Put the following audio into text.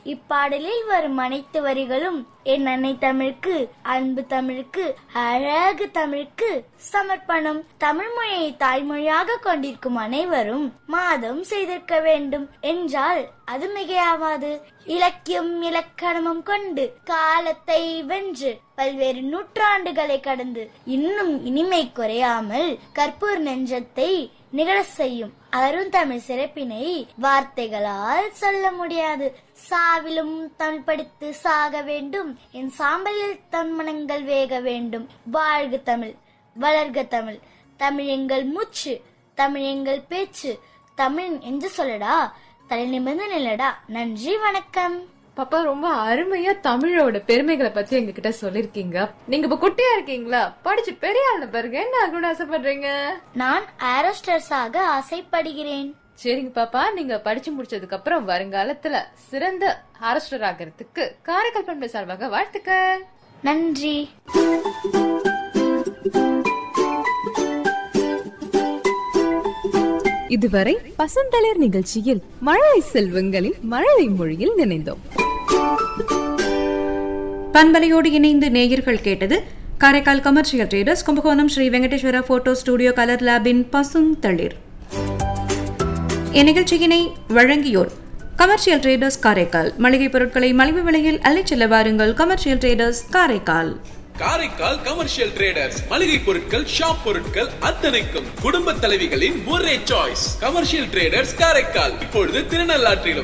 இப்பாடலில் வரும் அனைத்து வரிகளும் என் அன்னை தமிழுக்கு அன்பு தமிழுக்கு அழகு தமிழுக்கு சமர்ப்பணம் தமிழ் மொழியை தாய்மொழியாக கொண்டிருக்கும் அனைவரும் மாதம் செய்திருக்க வேண்டும் என்றால் அது மிகையாவாது இலக்கியம் இலக்கணமும் கொண்டு காலத்தை வென்று பல்வேறு நூற்றாண்டுகளை கடந்து இன்னும் இனிமை குறையாமல் கற்பூர் நெஞ்சத்தை நிகழ செய்யும் அருந்தமிழ் சிறப்பினை வார்த்தைகளால் சொல்ல முடியாது சாவிலும் தமிழ் படித்து சாக வேண்டும் என் சாம்பலில் தன்மனங்கள் வேக வேண்டும் வாழ்க தமிழ் வளர்க தமிழ் தமிழ் எங்கள் மூச்சு தமிழ் எங்கள் பேச்சு தமிழ் என்று சொல்லடா தலை நிமிர்ந்து நில்லடா நன்றி வணக்கம் பாப்பா ரொம்ப அருமையா தமிழோட பெருமைகளை பத்தி எங்ககிட்ட சொல்லிருக்கீங்க நீங்க இப்ப குட்டியா இருக்கீங்களா படிச்சு பெரிய ஆளு பாருங்க என்ன ஆகணும்னு ஆசைப்படுறீங்க நான் ஆரோஸ்டர்ஸ் ஆக ஆசைப்படுகிறேன் சரிங்க பாப்பா நீங்க படிச்சு முடிச்சதுக்கு அப்புறம் வருங்காலத்துல சிறந்த ஹாரஸ்டர் ஆகிறதுக்கு காரைக்கால் பண்பு சார்பாக வாழ்த்துக்கள் நன்றி இதுவரை பசந்தளிர் நிகழ்ச்சியில் மழலை செல்வங்களின் மழலை மொழியில் நினைந்தோம் பண்பலையோடு இணைந்து நேயர்கள் கேட்டது Karaikal commercial traders Kumbakonam Sri Venkateswara photo studio colour லேபின் பசும் தளிர் இந்நிகழ்ச்சியினை வழங்கியோர் கமர்ஷியல் ட்ரேடர்ஸ் காரைக்கால் மளிகை பொருட்களை மலிவு விலையில் அள்ளிச் செல்ல வாருங்கள் commercial traders Karaikal Karaikal commercial traders மளிகை பொருட்கள் ஷாப் பொருட்கள் அத்தனைக்கும் குடும்ப தலைவிகளின் ஒரே சாய்ஸ் கமர்ஷியல் டிரேடர்ஸ் காரைக்கால் இப்பொழுது திருநள்ளாற்றிலும்